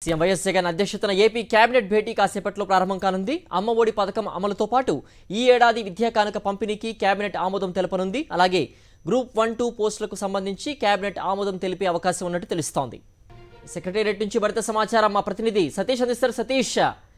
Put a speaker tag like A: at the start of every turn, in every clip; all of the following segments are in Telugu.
A: సీఎం వైఎస్ జగన్ అధ్యక్షతన ఏపీ కేబినెట్ భేటీ కాసేపట్లో ప్రారంభం కానుంది అమ్మ ఒడి పథకం అమలుతో పాటు ఈ ఏడాది విద్యా కానుక పంపిణీకి కేబినెట్ ఆమోదం తెలపనుంది అలాగే గ్రూప్ వన్ టూ పోస్టులకు సంబంధించి కేబినెట్ ఆమోదం తెలిపే అవకాశం ఉన్నట్టు తెలుస్తోంది సెక్రటేరియట్ నుంచి మరింత సమాచారం మా ప్రతినిధి సతీష్ అందిస్తారు సతీష్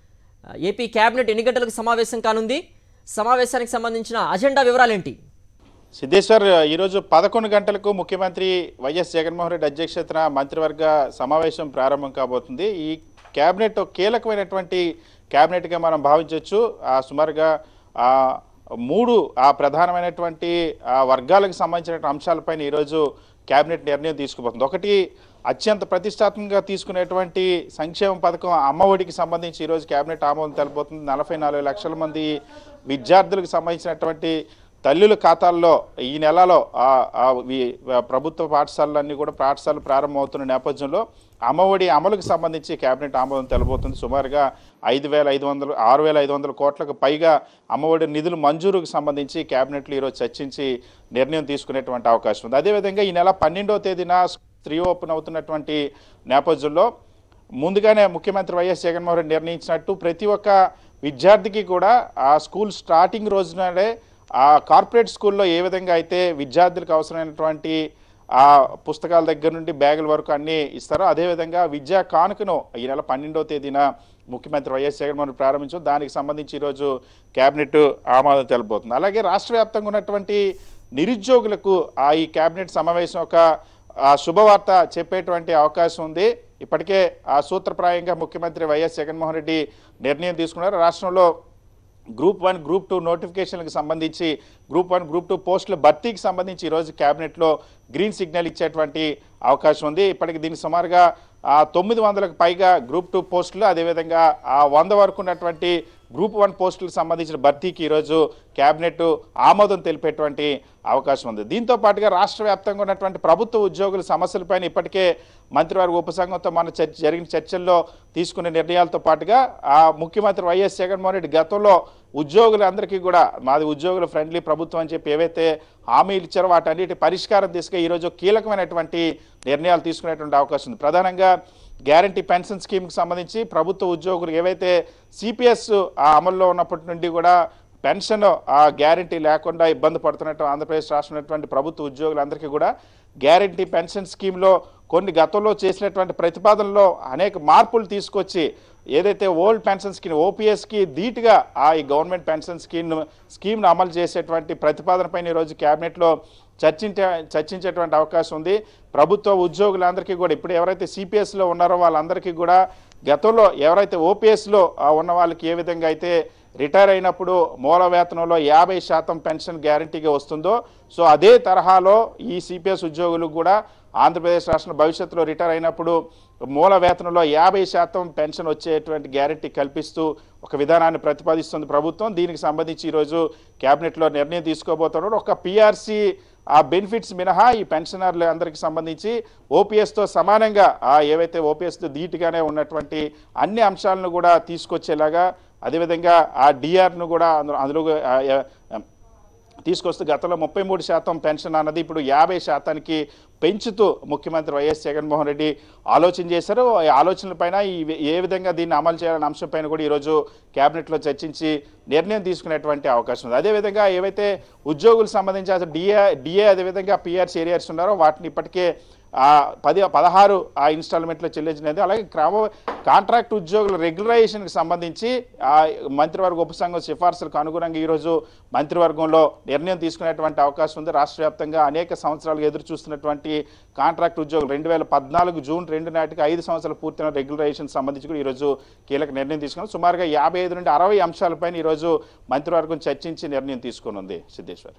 A: ఏపీ కేబినెట్ ఎన్ని గంటలకు సమావేశం కానుంది సమావేశానికి సంబంధించిన అజెండా వివరాలేంటి
B: సిద్ధేశ్వర్ ఈరోజు పదకొండు గంటలకు ముఖ్యమంత్రి వైఎస్ జగన్మోహన్ రెడ్డి అధ్యక్షతన మంత్రివర్గ సమావేశం ప్రారంభం కాబోతుంది ఈ కేబినెట్ ఒక కీలకమైనటువంటి కేబినెట్గా మనం భావించవచ్చు ఆ సుమారుగా ఆ మూడు ఆ ప్రధానమైనటువంటి ఆ వర్గాలకు సంబంధించిన అంశాలపైన ఈరోజు కేబినెట్ నిర్ణయం తీసుకుపోతుంది ఒకటి అత్యంత ప్రతిష్టాత్మకంగా తీసుకునేటువంటి సంక్షేమ పథకం అమ్మఒడికి సంబంధించి ఈరోజు కేబినెట్ ఆమోదం తెలిపోతుంది నలభై నాలుగు లక్షల మంది విద్యార్థులకు సంబంధించినటువంటి తల్లుల ఖాతాల్లో ఈ నెలలో ఆ- ఆ వి- ప్రభుత్వ పాఠశాలలన్నీ కూడా పాఠశాలలు ప్రారంభమవుతున్న నేపథ్యంలో అమ్మఒడి అమలుకు సంబంధించి కేబినెట్ ఆమోదం తెలబోతుంది సుమారుగా ఐదు వేల ఐదు వందలు ఆరు వేల ఐదు వందల కోట్లకు పైగా అమ్మఒడి నిధులు మంజూరుకు సంబంధించి కేబినెట్లు ఈరోజు చర్చించి నిర్ణయం తీసుకునేటువంటి అవకాశం ఉంది అదేవిధంగా ఈ నెల పన్నెండవ తేదీన స్త్రీ ఓపెన్ అవుతున్నటువంటి నేపథ్యంలో ముందుగానే ముఖ్యమంత్రి వైఎస్ జగన్మోహన్ రెడ్డి నిర్ణయించినట్టు ప్రతి ఒక్క విద్యార్థికి కూడా ఆ స్కూల్ స్టార్టింగ్ రోజునే ఆ కార్పొరేట్ స్కూల్లో ఏ విధంగా అయితే విద్యార్థులకు అవసరమైనటువంటి ఆ పుస్తకాల దగ్గర నుండి బ్యాగుల వరకు అన్నీ ఇస్తారో అదేవిధంగా విద్యా కానుకను ఈ నెల పన్నెండవ తేదీన ముఖ్యమంత్రి వైఎస్ జగన్మోహన్ రెడ్డి ప్రారంభించారు దానికి సంబంధించి ఈరోజు కేబినెట్ ఆమోదం తెలబోతుంది అలాగే రాష్ట్ర వ్యాప్తంగా ఉన్నటువంటి నిరుద్యోగులకు ఆ ఈ కేబినెట్ సమావేశం ఒక ఆ శుభవార్త చెప్పేటువంటి అవకాశం ఉంది ఇప్పటికే ఆ సూత్రప్రాయంగా ముఖ్యమంత్రి వైఎస్ జగన్మోహన్ రెడ్డి నిర్ణయం తీసుకున్నారు రాష్ట్రంలో గ్రూప్ వన్ గ్రూప్ టూ నోటిఫికేషన్లకు సంబంధించి గ్రూప్ వన్ గ్రూప్ టూ పోస్టుల భర్తీకి సంబంధించి ఈరోజు క్యాబినెట్లో గ్రీన్ సిగ్నల్ ఇచ్చేటువంటి అవకాశం ఉంది ఇప్పటికి దీనికి సుమారుగా ఆ తొమ్మిది వందలకు పైగా గ్రూప్ టూ పోస్టులు అదేవిధంగా ఆ వంద వరకు ఉన్నటువంటి గ్రూప్ వన్ పోస్టులకు సంబంధించిన భర్తీకి ఈరోజు క్యాబినెట్ ఆమోదం తెలిపేటువంటి అవకాశం ఉంది దీంతో పాటుగా రాష్ట్ర వ్యాప్తంగా ఉన్నటువంటి ప్రభుత్వ ఉద్యోగుల సమస్యలపైన ఇప్పటికే మంత్రివర్గ ఉపసంఘంతో మన చర్చ జరిగిన చర్చల్లో తీసుకునే నిర్ణయాలతో పాటుగా ఆ ముఖ్యమంత్రి వైఎస్ జగన్మోహన్ రెడ్డి గతంలో ఉద్యోగులందరికీ కూడా మాది ఉద్యోగుల ఫ్రెండ్లీ ప్రభుత్వం అని చెప్పి ఏవైతే హామీలు ఇచ్చారో వాటన్నిటి పరిష్కారం దిశగా ఈరోజు కీలకమైనటువంటి నిర్ణయాలు తీసుకునేటువంటి అవకాశం ఉంది ప్రధానంగా గ్యారంటీ పెన్షన్ స్కీమ్కి సంబంధించి ప్రభుత్వ ఉద్యోగులు ఏవైతే సిపిఎస్ ఆ అమల్లో ఉన్నప్పటి నుండి కూడా పెన్షన్ ఆ గ్యారంటీ లేకుండా ఇబ్బంది పడుతున్నట్టు ఆంధ్రప్రదేశ్ రాష్ట్రం ఉన్నటువంటి ప్రభుత్వ ఉద్యోగులందరికీ కూడా గ్యారంటీ పెన్షన్ స్కీమ్లో కొన్ని గతంలో చేసినటువంటి ప్రతిపాదనలో అనేక మార్పులు తీసుకొచ్చి ఏదైతే ఓల్డ్ పెన్షన్ స్కీమ్ ఓపీఎస్కి ధీటుగా ఆ ఈ గవర్నమెంట్ పెన్షన్ స్కీమ్ స్కీమ్ను అమలు చేసేటువంటి ప్రతిపాదనపైన ఈరోజు క్యాబినెట్లో చర్చించే చర్చించేటువంటి అవకాశం ఉంది ప్రభుత్వ ఉద్యోగులందరికీ కూడా ఇప్పుడు ఎవరైతే సిపిఎస్లో ఉన్నారో వాళ్ళందరికీ కూడా గతంలో ఎవరైతే ఓపీఎస్లో ఉన్న వాళ్ళకి ఏ విధంగా అయితే రిటైర్ అయినప్పుడు మూల వేతనంలో యాభై శాతం పెన్షన్ గ్యారంటీగా వస్తుందో సో అదే తరహాలో ఈ సిపిఎస్ ఉద్యోగులకు కూడా ఆంధ్రప్రదేశ్ రాష్ట్ర భవిష్యత్తులో రిటైర్ అయినప్పుడు మూల వేతనంలో యాభై శాతం పెన్షన్ వచ్చేటువంటి గ్యారంటీ కల్పిస్తూ ఒక విధానాన్ని ప్రతిపాదిస్తుంది ప్రభుత్వం దీనికి సంబంధించి ఈరోజు కేబినెట్లో నిర్ణయం తీసుకోబోతున్నారు ఒక పిఆర్సీ ఆ బెనిఫిట్స్ మినహా ఈ పెన్షనర్లు అందరికి సంబంధించి ఓపీఎస్తో సమానంగా ఆ ఏవైతే ఓపీఎస్తో ధీటుగానే ఉన్నటువంటి అన్ని అంశాలను కూడా తీసుకొచ్చేలాగా అదేవిధంగా ఆ డిఆర్ను కూడా అందులో అందులో ఆ, ఆ, తీసుకొస్తూ గతంలో ముప్పై మూడు శాతం పెన్షన్ అన్నది ఇప్పుడు యాభై శాతానికి పెంచుతూ ముఖ్యమంత్రి వైఎస్ జగన్మోహన్ రెడ్డి ఆలోచన చేశారు ఈ ఆలోచనలపైన ఈ ఏ విధంగా దీన్ని అమలు చేయాలనే అంశంపైన కూడా ఈరోజు కేబినెట్లో చర్చించి నిర్ణయం తీసుకునేటువంటి అవకాశం ఉంది అదేవిధంగా ఏవైతే ఉద్యోగులకు సంబంధించి అసలు డిఏ డిఏ అదేవిధంగా పిఆర్స్ ఏరియాస్ ఉన్నారో వాటిని ఇప్పటికే ఆ పది పదహారు ఆ ఇన్స్టాల్మెంట్లో చెల్లించినది అలాగే క్రమ కాంట్రాక్ట్ ఉద్యోగుల రెగ్యులరైజేషన్కి సంబంధించి ఆ మంత్రివర్గ ఉపసంఘం సిఫార్సులకు అనుగుణంగా ఈరోజు మంత్రివర్గంలో నిర్ణయం తీసుకునేటువంటి అవకాశం ఉంది రాష్ట్ర వ్యాప్తంగా అనేక సంవత్సరాలు ఎదురు చూస్తున్నటువంటి కాంట్రాక్ట్ ఉద్యోగులు రెండు వేల పద్నాలుగు జూన్ రెండు నాటికి ఐదు సంవత్సరాలు పూర్తయిన రెగ్యులరైజేషన్ సంబంధించి కూడా ఈరోజు కీలక నిర్ణయం తీసుకున్నారు సుమారుగా యాభై ఐదు నుండి అరవై అంశాలపైన ఈరోజు మంత్రివర్గం చర్చించి నిర్ణయం తీసుకుని ఉంది సిద్ధేశ్వర్